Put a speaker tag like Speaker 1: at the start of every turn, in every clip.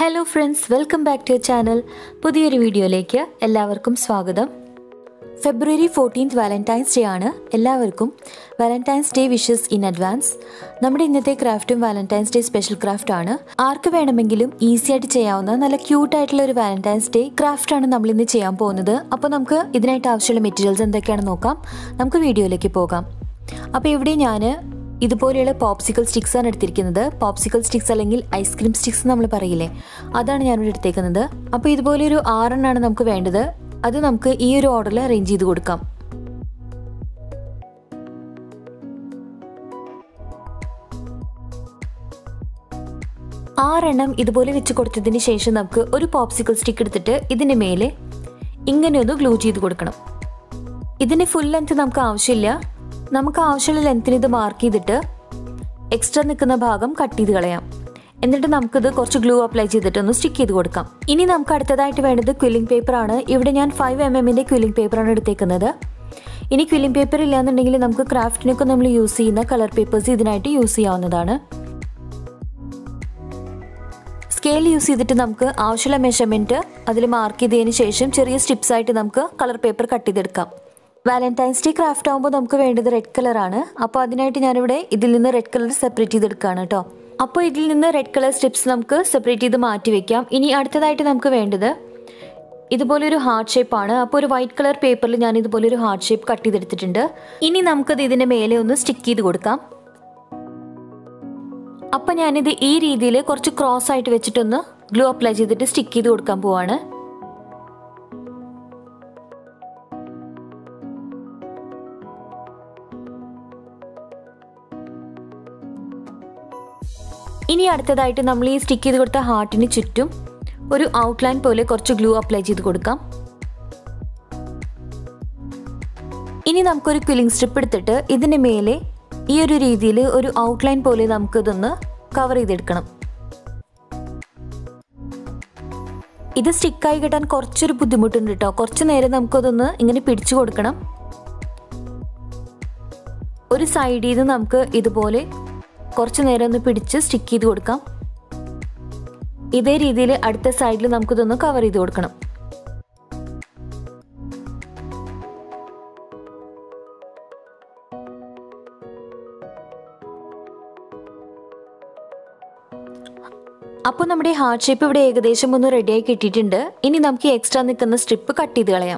Speaker 1: hello friends welcome back to channel പുതിയൊരു വീഡിയോയിലേക്ക് എല്ലാവർക്കും സ്വാഗതം ഫെബ്രുവരി ഫോർട്ടീൻത്ത് വാലന്റൈൻസ് ഡേ ആണ് എല്ലാവർക്കും Valentine's Day wishes in advance നമ്മുടെ ഇന്നത്തെ ക്രാഫ്റ്റും വാലന്റൈൻസ് ഡേ സ്പെഷ്യൽ ക്രാഫ്റ്റ് ആണ് ആർക്ക് വേണമെങ്കിലും ഈസി ആയിട്ട് ചെയ്യാവുന്ന നല്ല ക്യൂട്ട് ആയിട്ടുള്ള ഒരു വാലന്റൈൻസ് ഡേ ക്രാഫ്റ്റ് ആണ് നമ്മൾ ഇന്ന് ചെയ്യാൻ പോകുന്നത് അപ്പോൾ നമുക്ക് ഇതിനായിട്ട് ആവശ്യമുള്ള മെറ്റീരിയൽസ് എന്തൊക്കെയാണെന്ന് നോക്കാം നമുക്ക് വീഡിയോയിലേക്ക് പോകാം അപ്പോൾ ഇവിടെ ഞാൻ ഇതുപോലെയുള്ള പോപ്സിക്കൽ സ്റ്റിക്സ് ആണ് എടുത്തിരിക്കുന്നത് പോപ്സിക്കൽ സ്റ്റിക്സ് അല്ലെങ്കിൽ ഐസ്ക്രീം സ്റ്റിക്സ് നമ്മൾ പറയില്ലേ അതാണ് ഞാനിവിടെ എടുത്തേക്കുന്നത് അപ്പോൾ ഇതുപോലെ ഒരു ആറെണ്ണാണ് നമുക്ക് വേണ്ടത് അത് നമുക്ക് ഈ ഒരു ഓർഡറിൽ അറേഞ്ച് ചെയ്ത് കൊടുക്കാം ആറെണ്ണം ഇതുപോലെ വെച്ച് കൊടുത്തതിന് ശേഷം നമുക്ക് ഒരു പോപ്സിക്കൽ സ്റ്റിക്ക് എടുത്തിട്ട് ഇതിൻ്റെ മേലെ ഇങ്ങനെ ഒന്ന് ഗ്ലൂ ചെയ്ത് കൊടുക്കണം ഇതിന് ഫുൾ ലെങ്ത് നമുക്ക് ആവശ്യമില്ല നമുക്ക് ആവശ്യമുള്ള ലെങ്ത്തിന് ഇത് മാർക്ക് ചെയ്തിട്ട് എക്സ്ട്രാ നിൽക്കുന്ന ഭാഗം കട്ട് ചെയ്ത് കളയാം എന്നിട്ട് നമുക്കിത് കുറച്ച് ഗ്ലൂ അപ്ലൈ ചെയ്തിട്ട് ഒന്ന് സ്റ്റിക്ക് ചെയ്ത് കൊടുക്കാം ഇനി നമുക്ക് അടുത്തതായിട്ട് വേണ്ടത് ക്വില്ലിംഗ് പേപ്പർ ആണ് ഇവിടെ ഞാൻ ഫൈവ് എം എമ്മിൻ്റെ ക്വില്ലിംഗ് പേപ്പറാണ് എടുത്തേക്കുന്നത് ഇനി ക്വില്ലിംഗ് പേപ്പർ ഇല്ലാന്നുണ്ടെങ്കിൽ നമുക്ക് ക്രാഫ്റ്റിനൊക്കെ നമ്മൾ യൂസ് ചെയ്യുന്ന കളർ പേപ്പേഴ്സ് ഇതിനായിട്ട് യൂസ് ചെയ്യാവുന്നതാണ് സ്കെയിൽ യൂസ് ചെയ്തിട്ട് നമുക്ക് ആവശ്യമുള്ള മെഷർമെൻറ്റ് അതിൽ മാർക്ക് ചെയ്തതിന് ശേഷം ചെറിയ സ്റ്റിപ്സ് ആയിട്ട് നമുക്ക് കളർ പേപ്പർ കട്ട് ചെയ്തെടുക്കാം വാലന്റൈൻസ് ഡേ ക്രാഫ്റ്റ് ആകുമ്പോൾ നമുക്ക് വേണ്ടത് റെഡ് കളറാണ് അപ്പോൾ അതിനായിട്ട് ഞാനിവിടെ ഇതിൽ നിന്ന് റെഡ് കളർ സെപ്പറേറ്റ് ചെയ്തെടുക്കുകയാണ് കേട്ടോ അപ്പോൾ ഇതിൽ നിന്ന് റെഡ് കളർ സ്ട്രിപ്സ് നമുക്ക് സെപ്പറേറ്റ് ചെയ്ത് മാറ്റി വെക്കാം ഇനി അടുത്തതായിട്ട് നമുക്ക് വേണ്ടത് ഇതുപോലെ ഒരു ഹാർട്ട് ഷേപ്പ് ആണ് അപ്പോൾ ഒരു വൈറ്റ് കളർ പേപ്പറിൽ ഞാൻ ഇതുപോലെ ഒരു ഹാർട്ട് ഷേപ്പ് കട്ട് ചെയ്തെടുത്തിട്ടുണ്ട് ഇനി നമുക്കത് ഇതിൻ്റെ മേലെ ഒന്ന് സ്റ്റിക്ക് ചെയ്ത് കൊടുക്കാം അപ്പം ഞാനിത് ഈ രീതിയിൽ കുറച്ച് ക്രോസ് ആയിട്ട് വെച്ചിട്ടൊന്ന് ഗ്ലൂ അപ്ലൈ ചെയ്തിട്ട് സ്റ്റിക്ക് ചെയ്ത് കൊടുക്കാൻ പോവാണ് ഇനി അടുത്തതായിട്ട് നമ്മൾ ഈ സ്റ്റിക്ക് ചെയ്ത് കൊടുത്ത ഹാർട്ടിന് ചുറ്റും ഒരു ഔട്ട്ലൈൻ പോലെ കുറച്ച് ഗ്ലൂ അപ്ലൈ ചെയ്ത് കൊടുക്കാം ഇനി നമുക്കൊരു ക്വില്ലിംഗ് സ്ട്രിപ്പ് എടുത്തിട്ട് ഇതിന് മേലെ ഈ ഒരു രീതിയിൽ ഒരു ഔട്ട്ലൈൻ പോലെ നമുക്കിതൊന്ന് കവർ ചെയ്തെടുക്കണം ഇത് സ്റ്റിക്കായി കിട്ടാൻ കുറച്ചൊരു ബുദ്ധിമുട്ടുണ്ട് കേട്ടോ കുറച്ച് നേരം നമുക്കതൊന്ന് ഇങ്ങനെ പിടിച്ചു കൊടുക്കണം ഒരു സൈഡിൽ നിന്ന് നമുക്ക് ഇതുപോലെ കുറച്ച് നേരം ഒന്ന് പിടിച്ച് സ്റ്റിക്ക് ചെയ്ത് കൊടുക്കാം ഇതേ രീതിയിൽ അടുത്ത സൈഡിൽ നമുക്കിതൊന്ന് കവർ ചെയ്ത് കൊടുക്കണം അപ്പോൾ നമ്മുടെ ഹാർട്ട് ഷേപ്പ് ഇവിടെ ഏകദേശം ഒന്ന് റെഡിയായി കിട്ടിയിട്ടുണ്ട് ഇനി നമുക്ക് എക്സ്ട്രാ നിൽക്കുന്ന സ്ട്രിപ്പ് കട്ട് ചെയ്ത് കളയാം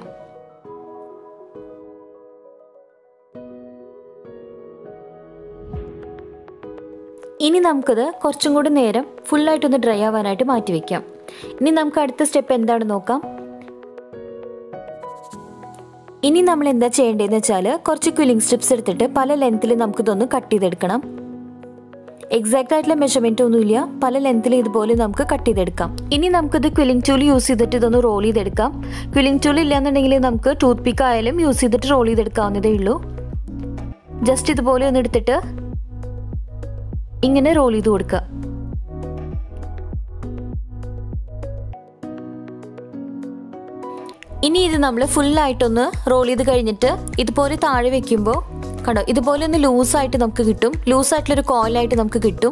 Speaker 1: ഇനി നമുക്കത് കുറച്ചും കൂടി നേരം ഫുള്ളായിട്ടൊന്ന് ഡ്രൈ ആവാനായിട്ട് മാറ്റി വെക്കാം ഇനി നമുക്ക് അടുത്ത സ്റ്റെപ്പ് എന്താണെന്ന് നോക്കാം ഇനി നമ്മൾ എന്താ ചെയ്യേണ്ടതെന്ന് വെച്ചാൽ കുറച്ച് ക്വില്ലിംഗ് സ്ട്രിപ്സ് എടുത്തിട്ട് പല ലെങ്ത്തിൽ നമുക്കിതൊന്ന് കട്ട് ചെയ്തെടുക്കണം എക്സാക്റ്റ് ആയിട്ടുള്ള മെഷർമെന്റ് ഒന്നുമില്ല പല ലെങ്ത്തിൽ ഇതുപോലെ നമുക്ക് കട്ട് ചെയ്തെടുക്കാം ഇനി നമുക്കിത് ക്വില്ലിംഗ് ടൂൾ യൂസ് ചെയ്തിട്ട് ഇതൊന്ന് റോൾ ചെയ്തെടുക്കാം ക്വില്ലിംഗ് ടൂൾ ഇല്ലാന്നുണ്ടെങ്കിൽ നമുക്ക് ടൂത്ത് പിക്ക് ആയാലും യൂസ് ചെയ്തിട്ട് റോൾ ചെയ്തെടുക്കാവുന്നതേ ഉള്ളൂ ജസ്റ്റ് ഇതുപോലെ ഒന്ന് എടുത്തിട്ട് ഇങ്ങനെ റോൾ ചെയ്ത് കൊടുക്കുക ഇനി ഇത് നമ്മൾ ഫുള്ളായിട്ടൊന്ന് റോൾ ചെയ്ത് കഴിഞ്ഞിട്ട് ഇതുപോലെ താഴെ വെക്കുമ്പോൾ കണ്ടോ ഇതുപോലെ ഒന്ന് ലൂസായിട്ട് നമുക്ക് കിട്ടും ലൂസായിട്ടുള്ളൊരു കോയിലായിട്ട് നമുക്ക് കിട്ടും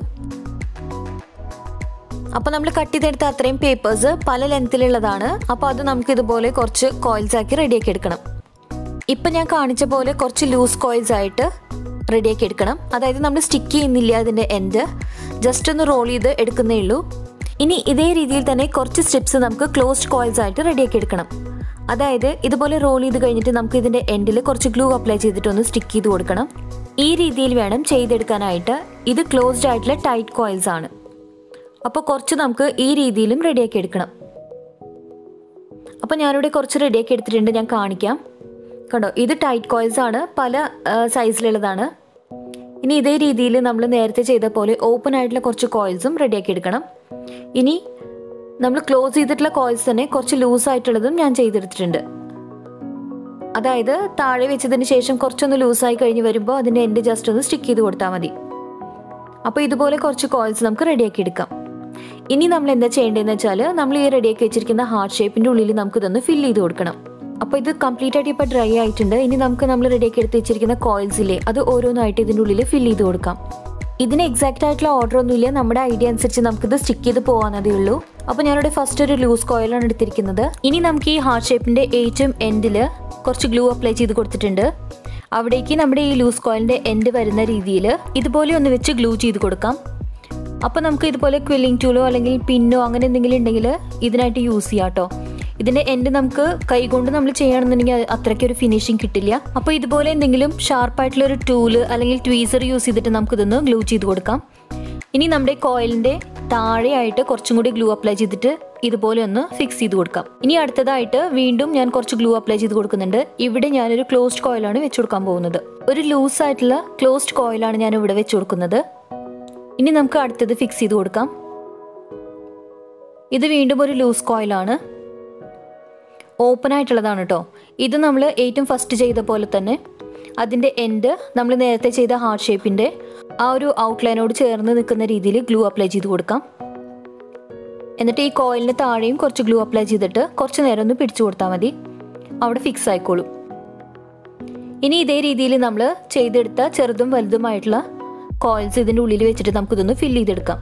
Speaker 1: അപ്പോൾ നമ്മൾ കട്ട് ചെയ്തെടുത്ത അത്രയും പേപ്പേഴ്സ് പല ലെങ്ത്തിലുള്ളതാണ് അപ്പോൾ അത് നമുക്ക് ഇതുപോലെ കുറച്ച് കോയിൽസ് ആക്കി റെഡിയാക്കി എടുക്കണം ഇപ്പം ഞാൻ കാണിച്ച പോലെ കുറച്ച് ലൂസ് കോയിൽസ് ആയിട്ട് റെഡിയാക്കി എടുക്കണം അതായത് നമ്മൾ സ്റ്റിക്ക് ചെയ്യുന്നില്ല അതിൻ്റെ എൻഡ് ജസ്റ്റ് ഒന്ന് റോൾ ചെയ്ത് എടുക്കുന്നേ ഉള്ളൂ ഇനി ഇതേ രീതിയിൽ തന്നെ കുറച്ച് സ്ട്രിപ്സ് നമുക്ക് ക്ലോസ്ഡ് കോയിൽസ് ആയിട്ട് റെഡിയാക്കി എടുക്കണം അതായത് ഇതുപോലെ റോൾ ചെയ്ത് കഴിഞ്ഞിട്ട് നമുക്ക് ഇതിൻ്റെ എൻഡിൽ കുറച്ച് ഗ്ലൂ അപ്ലൈ ചെയ്തിട്ട് ഒന്ന് സ്റ്റിക്ക് ചെയ്ത് കൊടുക്കണം ഈ രീതിയിൽ വേണം ചെയ്തെടുക്കാനായിട്ട് ഇത് ക്ലോസ്ഡ് ആയിട്ടുള്ള ടൈറ്റ് കോയിൽസ് ആണ് അപ്പോൾ കുറച്ച് നമുക്ക് ഈ രീതിയിലും റെഡിയാക്കി എടുക്കണം അപ്പോൾ ഞാനിവിടെ കുറച്ച് റെഡിയാക്കി എടുത്തിട്ടുണ്ട് ഞാൻ കാണിക്കാം കണ്ടോ ഇത് ടൈറ്റ് കോയിൽസ് ആണ് പല സൈസിലുള്ളതാണ് ഇനി ഇതേ രീതിയിൽ നമ്മൾ നേരത്തെ ചെയ്ത പോലെ ഓപ്പൺ ആയിട്ടുള്ള കുറച്ച് കോയിൽസും റെഡിയാക്കി എടുക്കണം ഇനി നമ്മൾ ക്ലോസ് ചെയ്തിട്ടുള്ള കോയിൽസ് തന്നെ കുറച്ച് ലൂസ് ആയിട്ടുള്ളതും ഞാൻ ചെയ്തെടുത്തിട്ടുണ്ട് അതായത് താഴെ വെച്ചതിന് ശേഷം കുറച്ചൊന്ന് ലൂസായി കഴിഞ്ഞ് വരുമ്പോൾ അതിൻ്റെ എൻഡ് ജസ്റ്റ് ഒന്ന് സ്റ്റിക്ക് ചെയ്ത് കൊടുത്താൽ മതി അപ്പോൾ ഇതുപോലെ കുറച്ച് കോയിൽസ് നമുക്ക് റെഡിയാക്കി എടുക്കാം ഇനി നമ്മൾ എന്താ ചെയ്യേണ്ടതെന്ന് വെച്ചാൽ നമ്മൾ ഈ റെഡിയാക്കി വെച്ചിരിക്കുന്ന ഹാർട്ട് ഷേപ്പിൻ്റെ ഉള്ളിൽ നമുക്ക് ഇതൊന്ന് ഫില്ല് ചെയ്ത് കൊടുക്കണം അപ്പോൾ ഇത് കംപ്ലീറ്റ് ആയിട്ട് ഇപ്പോൾ ഡ്രൈ ആയിട്ടുണ്ട് ഇനി നമുക്ക് നമ്മൾ റെഡിയാക്കി എടുത്ത് വെച്ചിരിക്കുന്ന കോയിൽസ് ഇല്ലേ അത് ഓരോന്നായിട്ട് ഇതിൻ്റെ ഉള്ളിൽ ഫില്ല് ചെയ്ത് കൊടുക്കാം ഇതിന് എക്സാക്റ്റ് ആയിട്ടുള്ള ഓർഡർ ഒന്നുമില്ല നമ്മുടെ ഐഡിയ അനുസരിച്ച് നമുക്കിത് സ്റ്റിക്ക് ചെയ്ത് പോകാവുന്നതേ ഉള്ളൂ അപ്പോൾ ഞാനിവിടെ ഫസ്റ്റ് ഒരു ലൂസ് കോയിലാണ് എടുത്തിരിക്കുന്നത് ഇനി നമുക്ക് ഈ ഹാർട്ട് ഷേപ്പിൻ്റെ ഏറ്റവും എൻഡിൽ കുറച്ച് ഗ്ലൂ അപ്ലൈ ചെയ്ത് കൊടുത്തിട്ടുണ്ട് അവിടേക്ക് നമ്മുടെ ഈ ലൂസ് കോയിലിൻ്റെ എൻഡ് വരുന്ന രീതിയിൽ ഇതുപോലെ ഒന്ന് വെച്ച് ഗ്ലൂ ചെയ്ത് കൊടുക്കാം അപ്പോൾ നമുക്ക് ഇതുപോലെ ക്വില്ലിംഗ് ടൂളോ അല്ലെങ്കിൽ പിന്നോ അങ്ങനെ എന്തെങ്കിലും ഉണ്ടെങ്കിൽ ഇതിനായിട്ട് യൂസ് ചെയ്യാം കേട്ടോ ഇതിൻ്റെ എൻഡ് നമുക്ക് കൈകൊണ്ട് നമ്മൾ ചെയ്യുകയാണെന്നുണ്ടെങ്കിൽ അത് അത്രയ്ക്ക് ഒരു ഫിനിഷിങ് കിട്ടില്ല അപ്പോൾ ഇതുപോലെ എന്തെങ്കിലും ഷാർപ്പായിട്ടുള്ള ഒരു ടൂള് അല്ലെങ്കിൽ ട്വീസർ യൂസ് ചെയ്തിട്ട് നമുക്കിതൊന്ന് ഗ്ലൂ ചെയ്ത് കൊടുക്കാം ഇനി നമ്മുടെ കോയിലിൻ്റെ താഴെയായിട്ട് കുറച്ചും കൂടി ഗ്ലൂ അപ്ലൈ ചെയ്തിട്ട് ഇതുപോലെ ഒന്ന് ഫിക്സ് ചെയ്ത് കൊടുക്കാം ഇനി അടുത്തതായിട്ട് വീണ്ടും ഞാൻ കുറച്ച് ഗ്ലൂ അപ്ലൈ ചെയ്ത് കൊടുക്കുന്നുണ്ട് ഇവിടെ ഞാനൊരു ക്ലോസ്ഡ് കോയിലാണ് വെച്ച് കൊടുക്കാൻ പോകുന്നത് ഒരു ലൂസ് ആയിട്ടുള്ള ക്ലോസ്ഡ് കോയിലാണ് ഞാൻ ഇവിടെ വെച്ച് കൊടുക്കുന്നത് ഇനി നമുക്ക് അടുത്തത് ഫിക്സ് ചെയ്ത് കൊടുക്കാം ഇത് വീണ്ടും ഒരു ലൂസ് കോയിലാണ് ഓപ്പൺ ആയിട്ടുള്ളതാണ് കേട്ടോ ഇത് നമ്മൾ ഏറ്റവും ഫസ്റ്റ് ചെയ്ത പോലെ തന്നെ അതിൻ്റെ എൻഡ് നമ്മൾ നേരത്തെ ചെയ്ത ഹാർട്ട് ഷേപ്പിൻ്റെ ആ ഒരു ഔട്ട്ലൈനോട് ചേർന്ന് നിൽക്കുന്ന രീതിയിൽ ഗ്ലൂ അപ്ലൈ ചെയ്ത് കൊടുക്കാം എന്നിട്ട് ഈ കോയിലിന് താഴെയും കുറച്ച് ഗ്ലൂ അപ്ലൈ ചെയ്തിട്ട് കുറച്ച് നേരം ഒന്ന് പിടിച്ചു കൊടുത്താൽ മതി അവിടെ ഫിക്സ് ആയിക്കോളും ഇനി ഇതേ രീതിയിൽ നമ്മൾ ചെയ്തെടുത്ത ചെറുതും വലുതുമായിട്ടുള്ള കോയിൽസ് ഇതിൻ്റെ ഉള്ളിൽ വെച്ചിട്ട് നമുക്കിതൊന്ന് ഫില്ല് ചെയ്തെടുക്കാം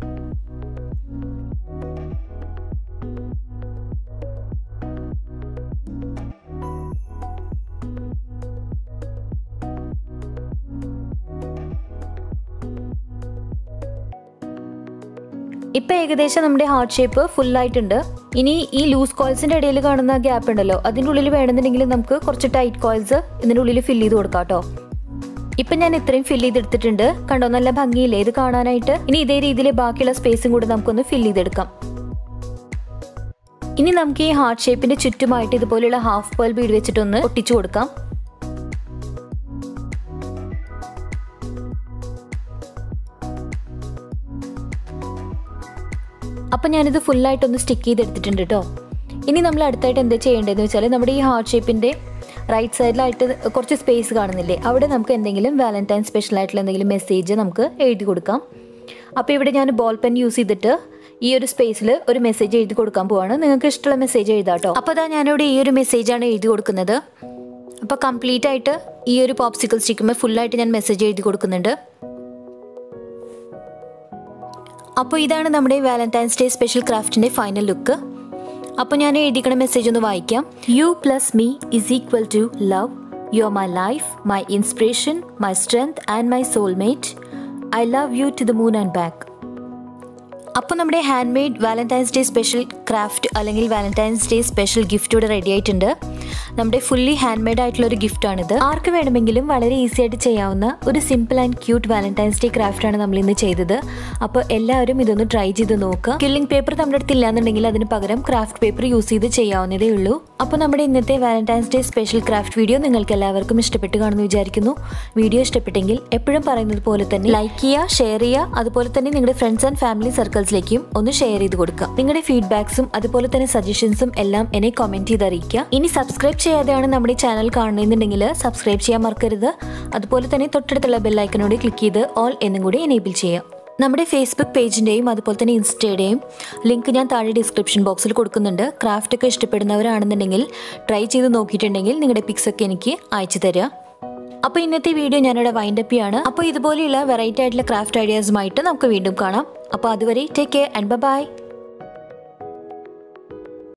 Speaker 1: ഇപ്പം ഏകദേശം നമ്മുടെ ഹാർട്ട് ഷേപ്പ് ഫുള്ളായിട്ടുണ്ട് ഇനി ഈ ലൂസ് കോയിൽസിൻ്റെ ഇടയിൽ കാണുന്ന ഗ്യാപ്പ് ഉണ്ടല്ലോ അതിൻ്റെ ഉള്ളിൽ വേണമെന്നുണ്ടെങ്കിൽ നമുക്ക് കുറച്ച് ടൈറ്റ് കോയിൽസ് ഇതിൻ്റെ ഉള്ളിൽ ഫില്ല് ചെയ്ത് കൊടുക്കാം കേട്ടോ ഇപ്പം ഞാൻ ഇത്രയും ഫില്ല് ചെയ്തെടുത്തിട്ടുണ്ട് കണ്ടോ നല്ല ഭംഗിയില്ലേ ഇത് കാണാനായിട്ട് ഇനി ഇതേ രീതിയിൽ ബാക്കിയുള്ള സ്പേസും കൂടി നമുക്കൊന്ന് ഫില്ല് ചെയ്തെടുക്കാം ഇനി നമുക്ക് ഈ ഹാർട്ട് ഷേപ്പിന്റെ ചുറ്റുമായിട്ട് ഇതുപോലെയുള്ള ഹാഫ് പേൾ ബീഡ് വെച്ചിട്ടൊന്ന് ഒട്ടിച്ചു കൊടുക്കാം അപ്പം ഞാനിത് ഫുള്ളായിട്ടൊന്ന് സ്റ്റിക്ക് ചെയ്തെടുത്തിട്ടുണ്ട് കേട്ടോ ഇനി നമ്മൾ അടുത്തായിട്ട് എന്താ ചെയ്യേണ്ടതെന്ന് വെച്ചാൽ നമ്മുടെ ഈ ഹാർട്ട് ഷേപ്പിൻ്റെ റൈറ്റ് സൈഡിലായിട്ട് കുറച്ച് സ്പേസ് കാണുന്നില്ലേ അവിടെ നമുക്ക് എന്തെങ്കിലും വാലന്റൈൻ സ്പെഷ്യൽ ആയിട്ടുള്ള എന്തെങ്കിലും മെസ്സേജ് നമുക്ക് എഴുതി കൊടുക്കാം അപ്പോൾ ഇവിടെ ഞാൻ ബോൾ പെൻ യൂസ് ചെയ്തിട്ട് ഈ ഒരു സ്പേസിൽ ഒരു മെസ്സേജ് എഴുതി കൊടുക്കാൻ പോവാണ് നിങ്ങൾക്ക് ഇഷ്ടമുള്ള മെസ്സേജ് എഴുതാം കേട്ടോ അപ്പോൾ അതാ ഞാനിവിടെ ഈ ഒരു മെസ്സേജാണ് എഴുതി കൊടുക്കുന്നത് അപ്പോൾ കംപ്ലീറ്റ് ആയിട്ട് ഈ ഒരു പോപ്സിക്കൽ സ്റ്റിക്കുമ്പോൾ ഫുള്ളായിട്ട് ഞാൻ മെസ്സേജ് എഴുതി കൊടുക്കുന്നുണ്ട് അപ്പോൾ ഇതാണ് നമ്മുടെ വാലന്റൈൻസ് ഡേ സ്പെഷ്യൽ ക്രാഫ്റ്റിൻ്റെ ഫൈനൽ ലുക്ക് അപ്പോൾ ഞാൻ എഴുതിക്കണ മെസ്സേജ് ഒന്ന് വായിക്കാം you plus me is equal to love you are my life my inspiration my strength and my soulmate I love you to the moon and back അപ്പോൾ നമ്മുടെ hand made Valentine's Day special craft അല്ലെങ്കിൽ Valentine's Day special gift ഇവിടെ ready ആയിട്ടുണ്ട് നമ്മുടെ fully hand made ആയിട്ടുള്ള ഒരു ഗിഫ്റ്റാണിത് ആർക്ക് വേണമെങ്കിലും വളരെ ഈസി ആയിട്ട് ചെയ്യാവുന്ന ഒരു simple and cute Valentine's Day ക്രാഫ്റ്റാണ് നമ്മൾ ഇന്ന് ചെയ്തത് അപ്പോൾ എല്ലാവരും ഇതൊന്ന് ട്രൈ ചെയ്ത് നോക്കുക കില്ലിംഗ് പേപ്പർ നമ്മുടെ അടുത്ത് ഇല്ലാന്നുണ്ടെങ്കിൽ അതിന് പകരം ക്രാഫ്റ്റ് പേപ്പർ യൂസ് ചെയ്ത് ചെയ്യാവുന്നതേ ഉള്ളൂ അപ്പോൾ നമ്മുടെ ഇന്നത്തെ Valentine's Day special craft video നിങ്ങൾക്ക് എല്ലാവർക്കും ഇഷ്ടപ്പെട്ട് കാണുമെന്ന് വിചാരിക്കുന്നു വീഡിയോ ഇഷ്ടപ്പെട്ടെങ്കിൽ എപ്പോഴും പറയുന്നത് പോലെ തന്നെ ലൈക്ക് ചെയ്യുക ഷെയർ ചെയ്യുക അതുപോലെ തന്നെ നിങ്ങളുടെ ഫ്രണ്ട്സ് ആൻഡ് ഫാമിലി സർക്കിൾസിലേക്കും ഒന്ന് ഷെയർ ചെയ്ത് കൊടുക്കുക നിങ്ങളുടെ ഫീഡ്ബാക്സും അതുപോലെ തന്നെ സജഷൻസും എല്ലാം എന്നെ കമന്റ് ചെയ്ത് അറിയിക്കുക ഇനി സബ്സ്ക്രൈബ് ചെയ്യാതെയാണ് നമ്മുടെ ചാനൽ കാണുന്നതെന്നുണ്ടെങ്കിൽ സബ്സ്ക്രൈബ് ചെയ്യാൻ മറക്കരുത് അതുപോലെ തന്നെ തൊട്ടടുത്തുള്ള ബെല്ലൈക്കനോട് ക്ലിക്ക് ചെയ്ത് ഓൾ എന്നും കൂടി എനേബിൾ ചെയ്യാം നമ്മുടെ ഫേസ്ബുക്ക് പേജിൻ്റെയും അതുപോലെ തന്നെ ഇൻസ്റ്റയുടെയും ലിങ്ക് ഞാൻ താഴെ ഡിസ്ക്രിപ്ഷൻ ബോക്സിൽ കൊടുക്കുന്നുണ്ട് ക്രാഫ്റ്റ് ഒക്കെ ഇഷ്ടപ്പെടുന്നവരാണെന്നുണ്ടെങ്കിൽ ട്രൈ ചെയ്ത് നോക്കിയിട്ടുണ്ടെങ്കിൽ നിങ്ങളുടെ പിക്സ് ഒക്കെ എനിക്ക് അയച്ചു തരിക അപ്പോൾ ഇന്നത്തെ വീഡിയോ ഞാനിവിടെ വൈൻഡപ്പ് ചെയ്യാണ് അപ്പോൾ ഇതുപോലെയുള്ള വെറൈറ്റി ആയിട്ടുള്ള ക്രാഫ്റ്റ് ഐഡിയാസുമായിട്ട് നമുക്ക് വീണ്ടും കാണാം അപ്പോൾ അതുവരെ ടേക്ക് കെയർ ആൻഡ് ബൈ